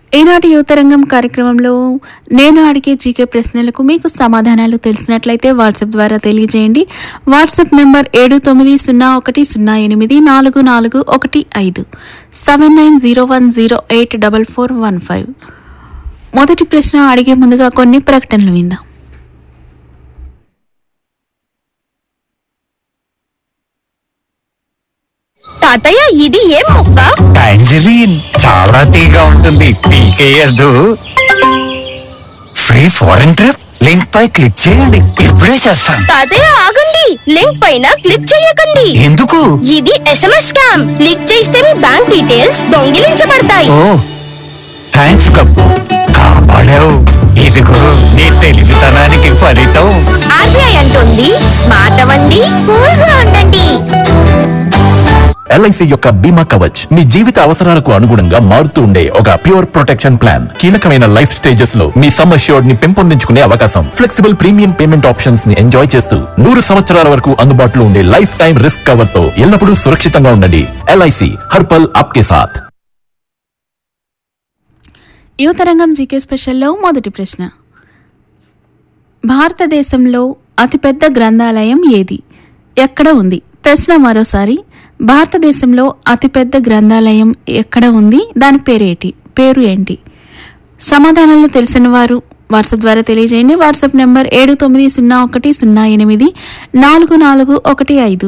ఈనాటి యువతరంగం కార్యక్రమంలో నేను అడిగే జీకే ప్రశ్నలకు మీకు సమాధానాలు తెలిసినట్లయితే వాట్సాప్ ద్వారా తెలియజేయండి వాట్సాప్ నెంబర్ ఏడు తొమ్మిది సున్నా ఒకటి సున్నా ఎనిమిది నాలుగు నాలుగు ఒకటి ఐదు seven nine zero one zero eight double four one five మొదటి ప్రశ్న అడిగే ముందుగా కొన్ని ప్రకటనలు విందాం తాతయ్య ఇది ఏం మొక్క టాంజరీన్ చాలా తీగా ఉంటుంది పీకేయద్దు ఫ్రీ ఫారెన్ ట్రిప్ లింక్ పై క్లిక్ చేయండి ఇప్పుడే చేస్తాను తాతయ్య ఆగండి లింక్ పైన క్లిక్ చేయకండి ఎందుకు ఇది ఎస్ఎంఎస్ స్కామ్ క్లిక్ చేస్తే మీ బ్యాంక్ డీటెయిల్స్ దొంగిలించబడతాయి ఓ థ్యాంక్స్ కప్పు కాపాడావు ఇదిగో నీ తెలివితనానికి ఫలితం ఆర్బీఐ అంటుంది స్మార్ట్ అవ్వండి కూల్ గా ఉండండి ఎల్ఐసి యొక్క బీమా కవచ్ మీ జీవిత అవసరాలకు అనుగుణంగా మారుతూ ఉండే ఒక ప్యూర్ ప్రొటెక్షన్ ప్లాన్ కీలకమైన లైఫ్ స్టేజెస్ లో మీ సమ్ అష్యూర్డ్ ని పెంపొందించుకునే అవకాశం ఫ్లెక్సిబుల్ ప్రీమియం పేమెంట్ ఆప్షన్స్ ని ఎంజాయ్ చేస్తూ నూరు సంవత్సరాల వరకు అందుబాటులో ఉండే లైఫ్ టైం రిస్క్ కవర్ తో ఎల్లప్పుడూ సురక్షితంగా ఉండండి ఎల్ఐసి హర్పల్ ఆప్కే సాథ్ యువతరంగం జీకే స్పెషల్లో మొదటి ప్రశ్న భారతదేశంలో అతిపెద్ద గ్రంథాలయం ఏది ఎక్కడ ఉంది ప్రశ్న మరోసారి భారతదేశంలో అతిపెద్ద గ్రంథాలయం ఎక్కడ ఉంది దాని పేరేటి పేరు ఏంటి సమాధానాలు తెలిసిన వారు వాట్సాప్ ద్వారా తెలియజేయండి వాట్సాప్ నెంబర్ ఏడు తొమ్మిది సున్నా ఒకటి సున్నా ఎనిమిది నాలుగు నాలుగు ఒకటి ఐదు